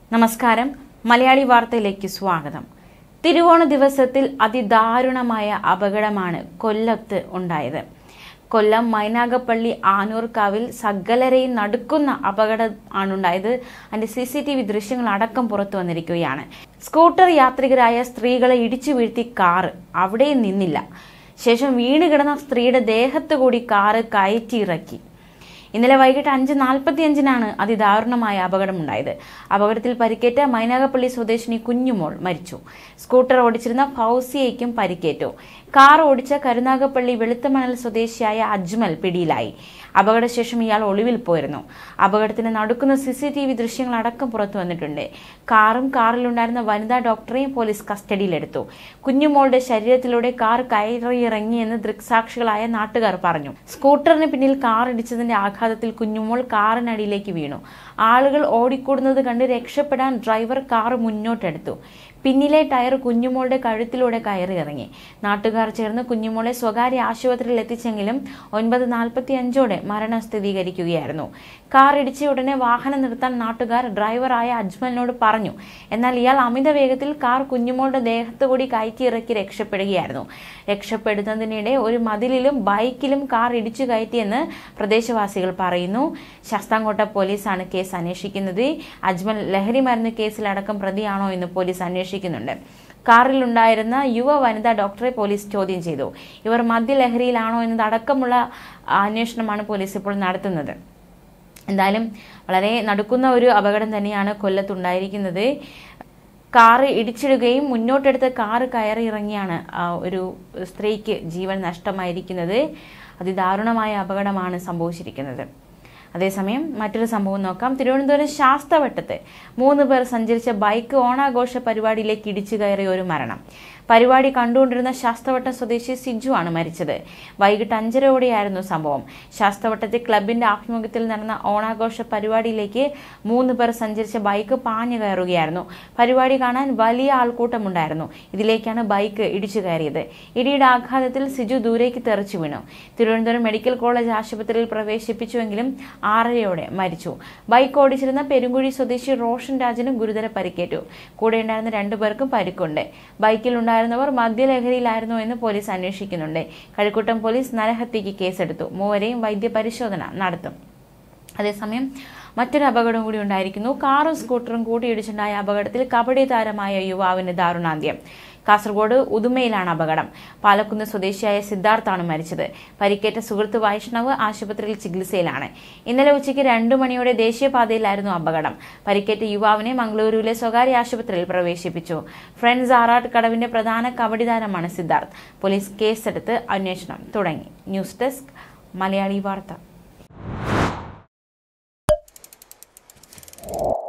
നമസ്കാരം മലയാളി വാർത്തയിലേക്ക് സ്വാഗതം തിരുവോണ ദിവസത്തിൽ അതിദാരുണമായ അപകടമാണ് കൊല്ലത്ത് ഉണ്ടായത് കൊല്ലം മൈനാഗപ്പള്ളി ആനൂർക്കാവിൽ സകലരെയും നടുക്കുന്ന അപകടം ആണുണ്ടായത് അതിന്റെ സി സി ടി വി ദൃശ്യങ്ങൾ അടക്കം പുറത്തു വന്നിരിക്കുകയാണ് സ്കൂട്ടർ യാത്രികരായ സ്ത്രീകളെ ഇടിച്ചു വീഴ്ത്തി കാറ് അവിടെയും നിന്നില്ല ശേഷം വീണ് കിടന്ന സ്ത്രീയുടെ ദേഹത്ത് കൂടി കാറ് കയറ്റിയിറക്കി ഇന്നലെ വൈകിട്ട് അഞ്ച് നാൽപ്പത്തി അഞ്ചിനാണ് അതിദാരുണമായ അപകടമുണ്ടായത് അപകടത്തിൽ പരിക്കേറ്റ മൈനാഗപ്പള്ളി സ്വദേശിനി കുഞ്ഞുമോൾ മരിച്ചു സ്കൂട്ടർ ഓടിച്ചിരുന്ന ഫൗസിയയ്ക്കും പരിക്കേറ്റു കാർ ഓടിച്ച കരുനാഗപ്പള്ളി വെളുത്തമണൽ സ്വദേശിയായ അജ്മൽ പിടിയിലായി അപകടശേഷം ഇയാൾ ഒളിവിൽ പോയിരുന്നു അപകടത്തിന് നടുക്കുന്ന സി സി ടി വി ദൃശ്യങ്ങൾ അടക്കം പുറത്തു വന്നിട്ടുണ്ട് കാറും കാറിലുണ്ടായിരുന്ന വനിതാ ഡോക്ടറെയും പോലീസ് കസ്റ്റഡിയിലെടുത്തു കുഞ്ഞുമോളുടെ ശരീരത്തിലൂടെ കാർ കയറിയിറങ്ങിയെന്ന് ദൃക്സാക്ഷികളായ നാട്ടുകാർ പറഞ്ഞു സ്കൂട്ടറിന് പിന്നിൽ കാർ ഇടിച്ചതിന്റെ ആഘാതത്തിൽ കുഞ്ഞുമോൾ കാറിനടിയിലേക്ക് വീണു ആളുകൾ ഓടിക്കൂടുന്നത് കണ്ട് രക്ഷപ്പെടാൻ ഡ്രൈവർ കാർ മുന്നോട്ടെടുത്തു പിന്നിലെ ടയർ കുഞ്ഞുമോളുടെ കഴുത്തിലൂടെ കയറി ഇറങ്ങി നാട്ടുകാർ ചേർന്ന് കുഞ്ഞുമോളെ സ്വകാര്യ ആശുപത്രിയിൽ എത്തിച്ചെങ്കിലും ഒൻപത് നാൽപ്പത്തി അഞ്ചോടെ മരണം സ്ഥിരീകരിക്കുകയായിരുന്നു കാർ ഇടിച്ച ഉടനെ വാഹനം നിർത്താൻ നാട്ടുകാർ ഡ്രൈവറായ അജ്മലിനോട് പറഞ്ഞു എന്നാൽ ഇയാൾ അമിത വേഗത്തിൽ കാർ കുഞ്ഞുമോളുടെ ദേഹത്ത് കൂടി കയറ്റിയിറക്കി രക്ഷപ്പെടുകയായിരുന്നു രക്ഷപ്പെടുന്നതിനിടെ ഒരു മതിലിലും ബൈക്കിലും കാർ ഇടിച്ചു കയറ്റിയെന്ന് പ്രദേശവാസികൾ പറയുന്നു ശാസ്താംകോട്ട പോലീസാണ് കേസ് അന്വേഷിക്കുന്നത് അജ്മൽ ലഹരി മരുന്ന് കേസിലടക്കം പ്രതിയാണോ എന്ന് പോലീസ് അന്വേഷിക്കുന്നുണ്ട് കാറിലുണ്ടായിരുന്ന യുവ വനിതാ ഡോക്ടറെ പോലീസ് ചോദ്യം ചെയ്തു ഇവർ മദ്യലഹരിയിലാണോ എന്നതടക്കമുള്ള അന്വേഷണമാണ് പോലീസ് ഇപ്പോൾ നടത്തുന്നത് എന്തായാലും വളരെ നടുക്കുന്ന ഒരു അപകടം തന്നെയാണ് കൊല്ലത്തുണ്ടായിരിക്കുന്നത് കാറ് ഇടിച്ചിടുകയും മുന്നോട്ടെടുത്ത കാറ് കയറി ഇറങ്ങിയാണ് ആ ഒരു സ്ത്രീക്ക് ജീവൻ നഷ്ടമായിരിക്കുന്നത് അതിദാരുണമായ അപകടമാണ് സംഭവിച്ചിരിക്കുന്നത് അതേസമയം മറ്റൊരു സംഭവം നോക്കാം തിരുവനന്തപുരം ശാസ്തവട്ടത്ത് മൂന്ന് പേർ സഞ്ചരിച്ച ബൈക്ക് ഓണാഘോഷ പരിപാടിയിലേക്ക് ഇടിച്ചു കയറിയ ഒരു മരണം പരിപാടി കണ്ടുകൊണ്ടിരുന്ന ശാസ്തവട്ടം സ്വദേശി സിജു ആണ് മരിച്ചത് വൈകിട്ട് അഞ്ചരയോടെയായിരുന്നു സംഭവം ശാസ്തവട്ടത്തെ ക്ലബിന്റെ ആഭിമുഖ്യത്തിൽ നടന്ന ഓണാഘോഷ പരിപാടിയിലേക്ക് മൂന്ന് പേർ സഞ്ചരിച്ച ബൈക്ക് പാഞ്ഞു കയറുകയായിരുന്നു പരിപാടി കാണാൻ വലിയ ആൾക്കൂട്ടമുണ്ടായിരുന്നു ഇതിലേക്കാണ് ബൈക്ക് ഇടിച്ചു കയറിയത് ഇടിയുടെ ആഘാതത്തിൽ സിജു ദൂരേക്ക് തെറിച്ചു വീണു തിരുവനന്തപുരം മെഡിക്കൽ കോളേജ് ആശുപത്രിയിൽ പ്രവേശിപ്പിച്ചുവെങ്കിലും ആറരയോടെ മരിച്ചു ബൈക്ക് ഓടിച്ചിരുന്ന പെരുങ്കുഴി സ്വദേശി റോഷൻ രാജനും ഗുരുതര പരിക്കേറ്റു കൂടെയുണ്ടായിരുന്ന രണ്ടുപേർക്കും പരിക്കുണ്ട് ബൈക്കിലുണ്ടായിരുന്നവർ മദ്യലഹരിയിലായിരുന്നോ എന്ന് പോലീസ് അന്വേഷിക്കുന്നുണ്ട് കഴക്കൂട്ടം പോലീസ് നരഹത്യക്ക് കേസെടുത്തു മൂവരെയും വൈദ്യപരിശോധന നടത്തും അതേസമയം മറ്റൊരു അപകടം കൂടി ഉണ്ടായിരിക്കുന്നു കാറും സ്കൂട്ടറും കൂട്ടിയിടിച്ചുണ്ടായ അപകടത്തിൽ കബഡി താരമായ യുവാവിന് ദാരുണാന്ത്യം കാസർഗോഡ് ഉദുമയിലാണ് അപകടം പാലക്കുന്ന് സ്വദേശിയായ സിദ്ധാർത്ഥാണ് മരിച്ചത് പരിക്കേറ്റ സുഹൃത്ത് വൈഷ്ണവ് ആശുപത്രിയിൽ ചികിത്സയിലാണ് ഇന്നലെ ഉച്ചയ്ക്ക് രണ്ടു മണിയോടെ ദേശീയപാതയിലായിരുന്നു അപകടം പരിക്കേറ്റ യുവാവിനെ മംഗളൂരുവിലെ സ്വകാര്യ ആശുപത്രിയിൽ പ്രവേശിപ്പിച്ചു ഫ്രണ്ട്സ് ആറാട്ട് കടവിന്റെ പ്രധാന കബഡി താരമാണ് സിദ്ധാർത്ഥ് പോലീസ് കേസെടുത്ത് അന്വേഷണം തുടങ്ങി ന്യൂസ് ഡെസ്ക് മലയാളി വാർത്ത